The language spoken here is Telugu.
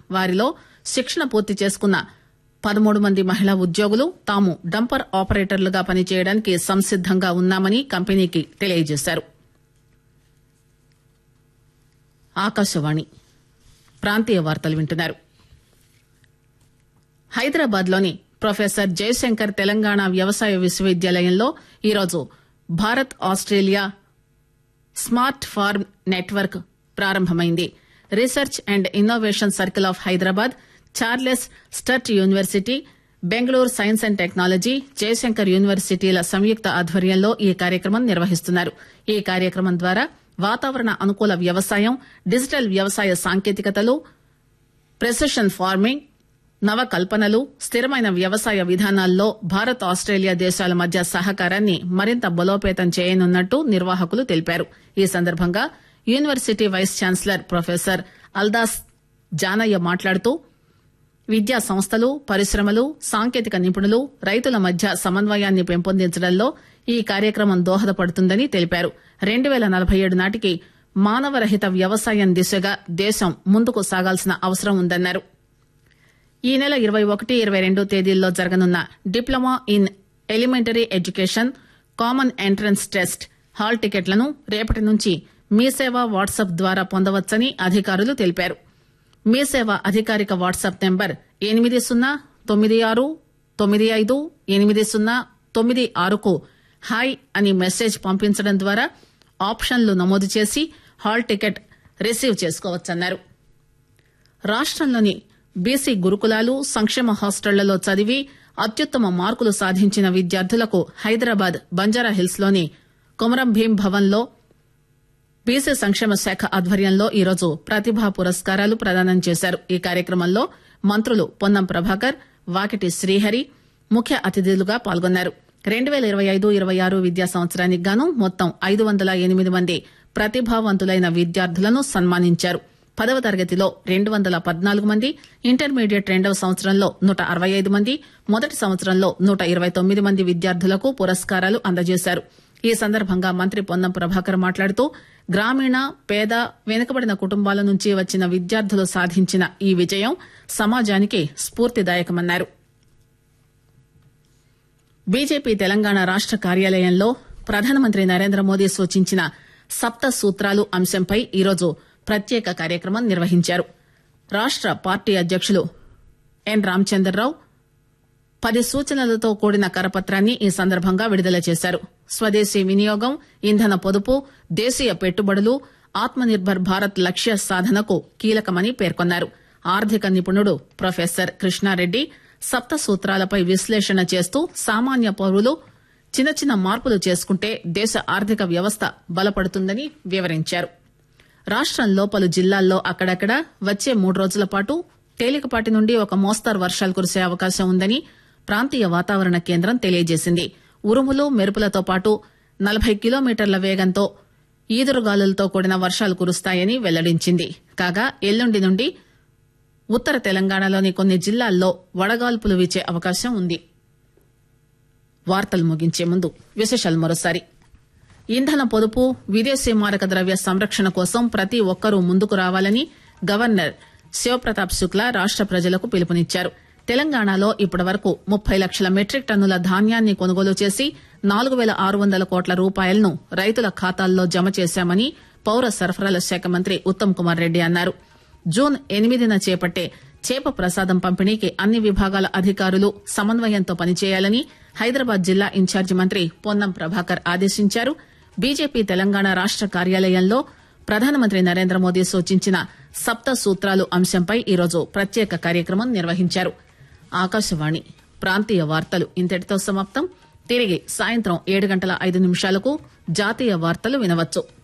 వారిలో శిక్షణ పూర్తి చేసుకున్న పదమూడు మంది మహిళా ఉద్యోగులు తాము డంపర్ ఆపరేటర్లుగా పనిచేయడానికి సంసిద్దంగా ఉన్నామని కంపెనీకి తెలియజేశారు ఆకాశవాణి ప్రాంతీయ వార్తలు వింటున్నారు హైదరాబాద్ లోని ప్రొఫెసర్ జయశంకర్ తెలంగాణ వ్యవసాయ విశ్వవిద్యాలయంలో ఈరోజు Bharat Australia smart farm network ప్రారంభమైంది research and innovation circle of Hyderabad Charles Sturt university Bengaluru science and technology Jayashankar యూనివర్సిటీల సంయుక్త ఆధ్వర్యంలో ఈ కార్యక్రమం నిర్వహిస్తున్నారు ఈ కార్యక్రమం ద్వారా వాతావరణ అనుకూల వ్యవసాయం డిజిటల్ వ్యవసాయ సాంకేతికతలు ప్రెసిషన్ ఫార్మింగ్ నవకల్పనలు స్థిరమైన వ్యవసాయ విధానాల్లో భారత్ ఆస్టేలియా దేశాల మధ్య సహకారాన్ని మరింత బలోపేతం చేయనున్నట్టు నిర్వాహకులు తెలిపారు ఈ సందర్భంగా university vice chancellor professor Aldas Janaiah మాట్లాడుతూ విద్యా సంస్థలు పరిశ్రమలు సాంకేతిక నిపుణులు రైతుల మధ్య సమన్వయాన్ని పెంపొందించడంలో ఈ కార్యక్రమం దోహదపడుతుందని తెలిపారు రెండు పేల నలభై ఏడు నాటికి మానవరహిత వ్యవసాయం దిశగా దేశం ముందుకు సాగాల్సిన అవసరం ఉందన్నారు ఈ నెల ఇరవై ఒకటి ఇరవై రెండు తేదీల్లో జరగనున్న diploma in elementary education common entrance test hall టికెట్లను రేపటి నుంచి మీ సేవ వాట్సాప్ ద్వారా పొందవచ్చని అధికారులు తెలిపారు మీ సేవ అధికారిక వాట్సాప్ నెంబర్ ఎనిమిది సున్నా తొమ్మిది ఆరు తొమ్మిది ఐదు ఎనిమిది సున్నా తొమ్మిది ఆరుకు హాయ్ అని మెసేజ్ పంపించడం ద్వారా ఆప్షన్లు నమోదు చేసి హాల్ టికెట్ రిసీవ్ చేసుకోవచ్చన్నారు రాష్టంలోని బీసీ గురుకులాలు సంక్షేమ హాస్టళ్లలో చదివి అత్యుత్తమ మార్కులు సాధించిన విద్యార్థులకు హైదరాబాద్ బంజారాహిల్స్ లోని కొమరం భీం భవన్ లో బీసీ సంక్షేమ శాఖ ఆధ్వర్యంలో ఈరోజు ప్రతిభా పురస్కారాలు ప్రదానం చేశారు ఈ కార్యక్రమంలో మంత్రులు పొన్నం ప్రభాకర్ వాకిటి శ్రీహరి ముఖ్య అతిథులుగా పాల్గొన్నారు రెండు పేల ఇరవై ఐదు ఇరవై ఆరు విద్యా సంవత్సరానికి గాను మొత్తం ఐదు వందల ఎనిమిది మంది ప్రతిభావంతులైన విద్యార్థులను సన్మానించారు పదవ తరగతిలో రెండు వందల పద్నాలుగు మంది ఇంటర్మీడియట్ రెండవ సంవత్సరంలో నూట అరవై ఐదు మంది మొదటి సంవత్సరంలో నూట ఇరవై తొమ్మిది మంది విద్యార్థులకు పురస్కారాలు అందజేశారు ఈ సందర్భంగా మంత్రి పొన్నం ప్రభాకర్ మాట్లాడుతూ గ్రామీణ పేద వెనుకబడిన కుటుంబాల నుంచి వచ్చిన విద్యార్థులు సాధించిన ఈ విజయం సమాజానికి స్ఫూర్తిదాయకమన్నారు బీజేపీ తెలంగాణ రాష్ట కార్యాలయంలో ప్రధానమంత్రి నరేంద్ర మోదీ సూచించిన సప్త సూత్రాలు అంశంపై ఈరోజు ప్రత్యేక కార్యక్రమం నిర్వహించారు రాష్ట పార్టీ అధ్యకులు ఎన్ రామచంద్రరావు పది సూచనలతో కూడిన కరపత్రాన్ని ఈ సందర్భంగా విడుదల చేశారు స్వదేశీ వినియోగం ఇంధన పొదుపు దేశీయ పెట్టుబడులు ఆత్మ నిర్భర్ భారత్ లక్ష్య సాధనకు కీలకమని పేర్కొన్నారు ఆర్థిక నిపుణుడు ప్రొఫెసర్ కృష్ణారెడ్డి సప్త సూత్రాలపై విశ్లేషణ చేస్తూ సామాన్య పౌరులు చిన్న చిన్న మార్పులు చేసుకుంటే దేశ ఆర్థిక వ్యవస్థ బలపడుతుందని వివరించారు రాష్టంలో పలు జిల్లాల్లో అక్కడక్కడ వచ్చే మూడు రోజుల పాటు తేలికపాటి నుండి ఒక మోస్తరు వర్షాలు కురిసే అవకాశం ఉందని ప్రాంతీయ వాతావరణ కేంద్రం తెలియజేసింది ఉరుములు మెరుపులతో పాటు నలభై కిలోమీటర్ల వేగంతో ఈదురుగాలులతో కూడిన వర్షాలు కురుస్తాయని వెల్లడించింది కాగా ఎల్లుండి నుండి ఉత్తర తెలంగాణలోని కొన్ని జిల్లాల్లో వడగాల్పులు వీచే అవకాశం ఉంది వార్తలు ముగించే ముందు విశేషాలు మరోసారి ఇంధన పొదుపు విదేశీ మారక ద్రవ్య సంరక్షణ కోసం ప్రతి ఒక్కరూ ముందుకు రావాలని గవర్నర్ శివప్రతాప్ శుక్లా రాష్ట ప్రజలకు పిలుపునిచ్చారు తెలంగాణలో ఇప్పటి వరకు ముప్పై లక్షల మెట్రిక్ టన్నుల ధాన్యాన్ని కొనుగోలు చేసి నాలుగు పేల ఆరు వందల కోట్ల రూపాయలను రైతుల ఖాతాల్లో జమ చేశామని పౌర సరఫరాల శాఖ మంత్రి ఉత్తమ్ కుమార్ రెడ్డి అన్నారు జూన్ ఎనిమిదిన చేపట్టే చేప ప్రసాదం పంపిణీకి అన్ని విభాగాల అధికారులు సమన్వయంతో పనిచేయాలని హైదరాబాద్ జిల్లా ఇన్ఛార్జి మంత్రి పొన్నం ప్రభాకర్ ఆదేశించారు బీజేపీ తెలంగాణ రాష్ట కార్యాలయంలో ప్రధానమంత్రి నరేంద్ర మోదీ సూచించిన సప్త సూత్రాలు అంశంపై ఈరోజు ప్రత్యేక కార్యక్రమం నిర్వహించారు ఆకాశవాణి ప్రాంతీయ వార్తలు ఇంతటితో సమాప్తం తిరిగి సాయంత్రం ఏడు గంటల ఐదు నిమిషాలకు జాతీయ వార్తలు వినవచ్చు